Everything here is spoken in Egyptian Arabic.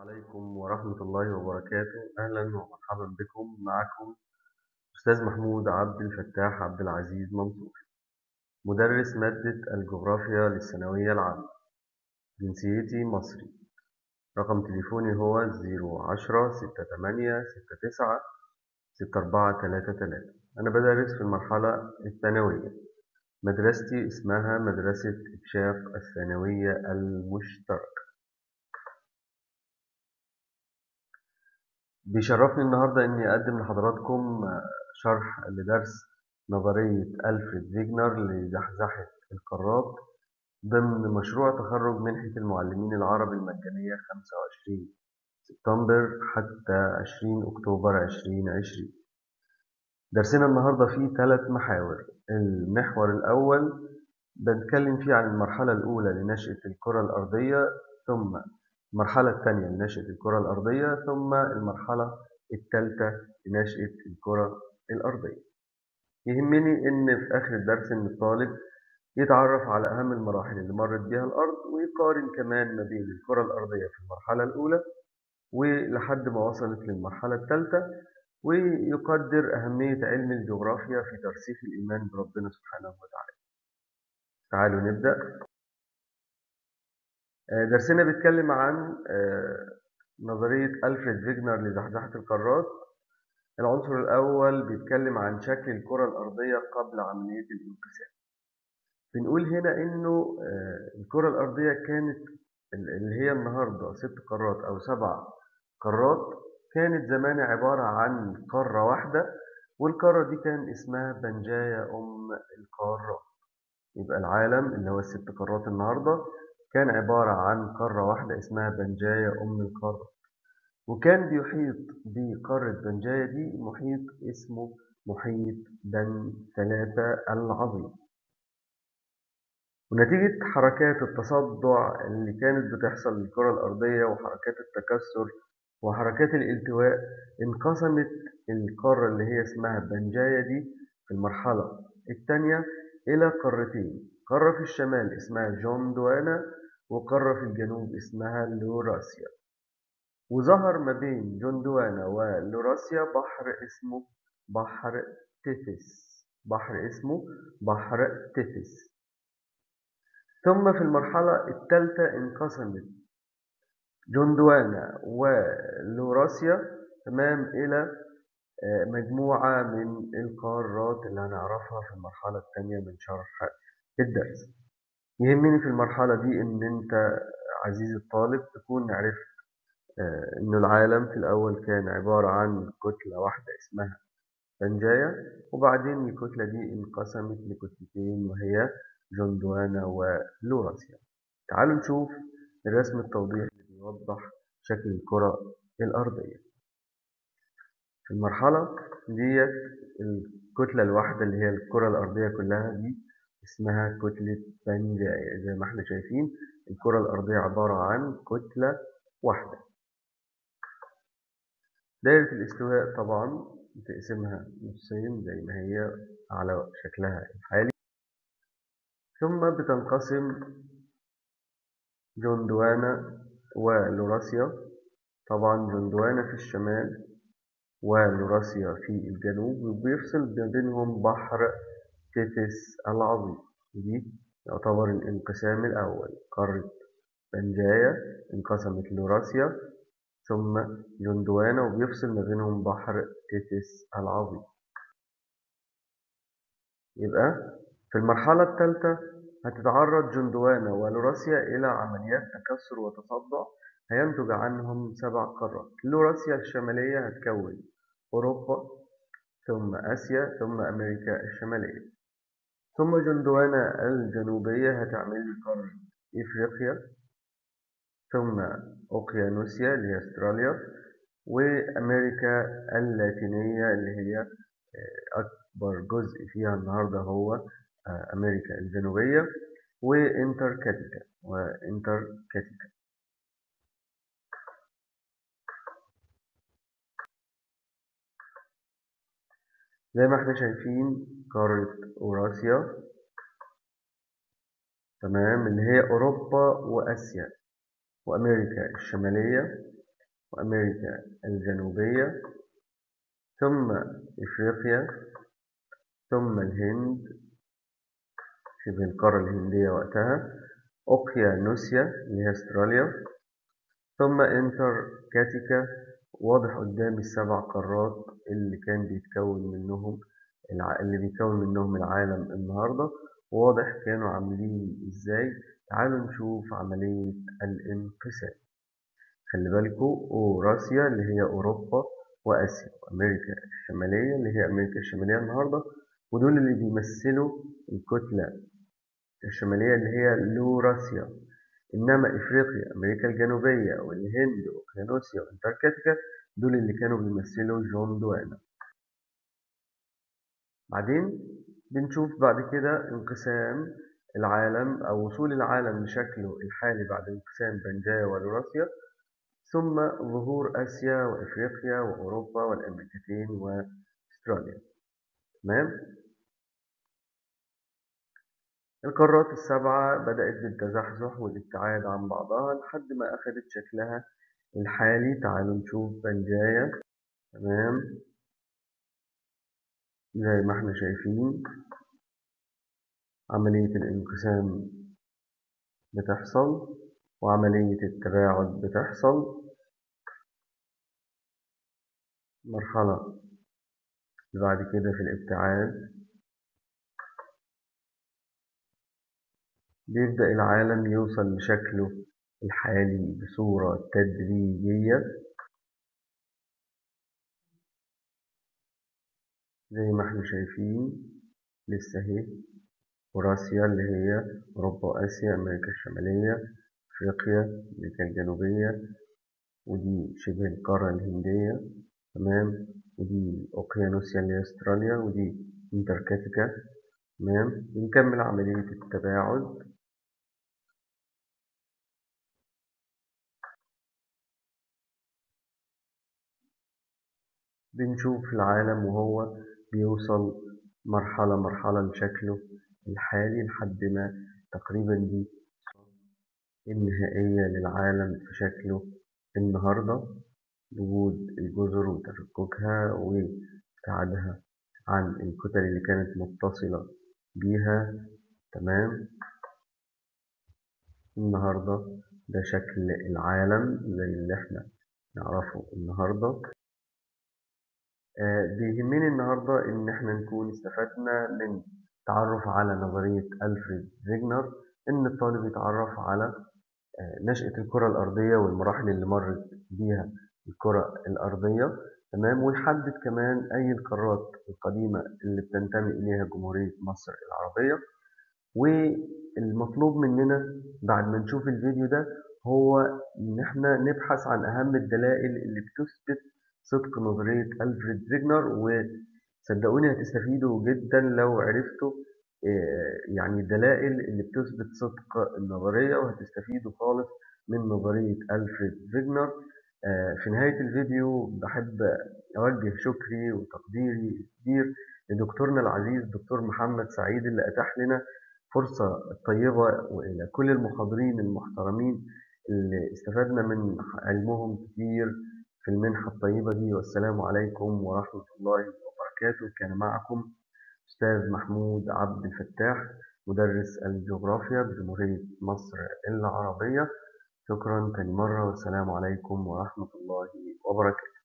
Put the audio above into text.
عليكم ورحمة الله وبركاته أهلا ومرحبا بكم معكم أستاذ محمود عبد الفتاح عبد العزيز منصور مدرس مادة الجغرافيا للثانوية العامة جنسيتي مصري رقم تليفوني هو زيرو عشرة ستة تمانية ستة تسعة ستة أربعة تلاتة تلاتة أنا بدرس في المرحلة الثانوية مدرستي اسمها مدرسة إكشاف الثانوية المشتركة بيشرفني النهاردة إني أقدم لحضراتكم شرح لدرس نظرية ألفريد فيجنر لزحزحة القارات ضمن مشروع تخرج منحة المعلمين العرب المجانية 25 سبتمبر حتى 20 أكتوبر 2020 درسنا النهاردة فيه ثلاث محاور المحور الأول بنتكلم فيه عن المرحلة الأولى لنشأة الكرة الأرضية ثم المرحلة الثانية لنشأة الكرة الأرضية ثم المرحلة الثالثة لنشأة الكرة الأرضية يهمني إن في آخر الدرس إن الطالب يتعرف على أهم المراحل اللي مرت بها الأرض ويقارن كمان ما بين الكرة الأرضية في المرحلة الأولى ولحد ما وصلت للمرحلة الثالثة ويقدر أهمية علم الجغرافيا في ترسيخ الإيمان بربنا سبحانه وتعالى تعالوا نبدأ درسنا بيتكلم عن نظرية ألفريد فيجنر لزحزحة القارات العنصر الأول بيتكلم عن شكل الكرة الأرضية قبل عملية الانقسام بنقول هنا إنه الكرة الأرضية كانت اللي هي النهاردة ست قارات أو سبع قارات كانت زمان عبارة عن قارة واحدة والقارة دي كان اسمها بنجايا أم القارات يبقى العالم اللي هو الست قارات النهاردة كان عبارة عن قارة واحدة اسمها بنجايا أم القارات وكان بيحيط بقارة بنجايا دي محيط اسمه محيط بن ثلاثة العظيم ونتيجة حركات التصدع اللي كانت بتحصل للكرة الأرضية وحركات التكسر وحركات الالتواء انقسمت القارة اللي هي اسمها بنجايا دي في المرحلة الثانية إلى قارتين قارة في الشمال اسمها جوندوانا وقارة في الجنوب اسمها لوراسيا وظهر ما بين جوندوانا ولوراسيا بحر اسمه بحر تيفيس بحر اسمه بحر تيفيس ثم في المرحلة الثالثة انقسمت جوندوانا ولوراسيا تمام إلى مجموعة من القارات اللي هنعرفها في المرحلة الثانية من شرح الدرس يهمني في المرحلة دي إن أنت عزيزي الطالب تكون عرفت إنه العالم في الأول كان عبارة عن كتلة واحدة اسمها بنجايا وبعدين الكتلة دي انقسمت لكتلتين وهي جوندوانا ولوراسيا تعالوا نشوف الرسم التوضيحي اللي بيوضح شكل الكرة الأرضية في المرحلة ديت الكتلة الواحدة اللي هي الكرة الأرضية كلها دي اسمها كتلة بنجايا زي ما احنا شايفين الكرة الأرضية عبارة عن كتلة واحدة دائرة الاستواء طبعا بتقسمها نصين زي ما هي على شكلها الحالي ثم بتنقسم جوندوانا ولوراسيا طبعا جوندوانا في الشمال ولوراسيا في الجنوب وبيفصل ما بينهم بحر تيفيس العظيم دي يعتبر الانقسام الأول قارة بنجايا انقسمت لوراسيا ثم جوندوانا وبيفصل ما بينهم بحر تيفيس العظيم يبقى في المرحلة الثالثة هتتعرض جوندوانا ولوراسيا إلى عمليات تكسر وتصدع هينتج عنهم سبع قارات لوراسيا الشمالية هتكون أوروبا ثم آسيا ثم أمريكا الشمالية ثم جندوانا الجنوبية هتعمل لي قارة إفريقيا ثم أوقيانوسيا اللي هي أستراليا وأمريكا اللاتينية اللي هي أكبر جزء فيها النهاردة هو أمريكا الجنوبية وإنتركتيكا وإنتركتيكا زي ما احنا شايفين قارة أوراسيا تمام اللي هي أوروبا وآسيا وأمريكا الشمالية وأمريكا الجنوبية ثم إفريقيا ثم الهند شبه القارة الهندية وقتها أوقيانوسيا اللي هي أستراليا ثم انتركاتيكا واضح قدامي السبع قارات اللي كان بيتكون منهم اللي بيكون منهم العالم النهاردة واضح كانوا عاملين ازاي تعالوا نشوف عملية الانقسام خلي بالكوا أوراسيا اللي هي أوروبا وآسيا وأمريكا الشمالية اللي هي أمريكا الشمالية النهاردة ودول اللي بيمثلوا الكتلة الشمالية اللي هي لوراسيا إنما إفريقيا أمريكا الجنوبية والهند وأوقيانوسيا وأنتاركتيكا دول اللي كانوا بيمثلوا جوندوانا بعدين بنشوف بعد كده انقسام العالم أو وصول العالم لشكله الحالي بعد انقسام بنجايا ولوراسيا ثم ظهور آسيا وإفريقيا وأوروبا والأمريكتين وأستراليا تمام القارات السبعة بدأت بالتزحزح والابتعاد عن بعضها لحد ما أخدت شكلها الحالي تعالوا نشوف بنجايا تمام زي ما احنا شايفين عملية الانقسام بتحصل وعملية التباعد بتحصل مرحلة بعد كده في الابتعاد بيبدأ العالم يوصل لشكله الحالي بصورة تدريجية زي ما احنا شايفين لسه اهي وراسيا اللي هي أوروبا وآسيا أمريكا الشمالية أفريقيا أمريكا الجنوبية ودي شبه القارة الهندية تمام ودي أوقيانوسيا اللي هي أستراليا ودي انتاركتيكا تمام بنكمل عملية التباعد بنشوف العالم وهو بيوصل مرحلة مرحلة لشكله الحالي لحد ما تقريبا دي النهائية للعالم في شكله النهاردة بوجود الجزر وتفككها وابتعادها عن الكتل اللي كانت متصلة بيها تمام النهاردة ده شكل العالم زي اللي احنا نعرفه النهاردة آه بيهمني النهاردة إن احنا نكون استفدنا من التعرف على نظرية ألفريد زيجنر إن الطالب يتعرف على آه نشأة الكرة الأرضية والمراحل اللي مرت بيها الكرة الأرضية تمام ويحدد كمان أي القارات القديمة اللي بتنتمي إليها جمهورية مصر العربية والمطلوب مننا بعد ما نشوف الفيديو ده هو إن إحنا نبحث عن أهم الدلائل اللي بتثبت صدق نظرية ألفريد زيجنر وصدقوني هتستفيدوا جدا لو عرفتوا يعني الدلائل اللي بتثبت صدق النظرية وهتستفيدوا خالص من نظرية ألفريد زيجنر في نهاية الفيديو بحب أوجه شكري وتقديري كبير لدكتورنا العزيز دكتور محمد سعيد اللي أتاح لنا فرصة طيبة وإلى كل المحاضرين المحترمين اللي استفدنا من علمهم كتير في المنحة الطيبة دي والسلام عليكم ورحمة الله وبركاته كان معكم أستاذ محمود عبد الفتاح مدرس الجغرافيا بجمهورية مصر العربية شكرا تاني مرة والسلام عليكم ورحمة الله وبركاته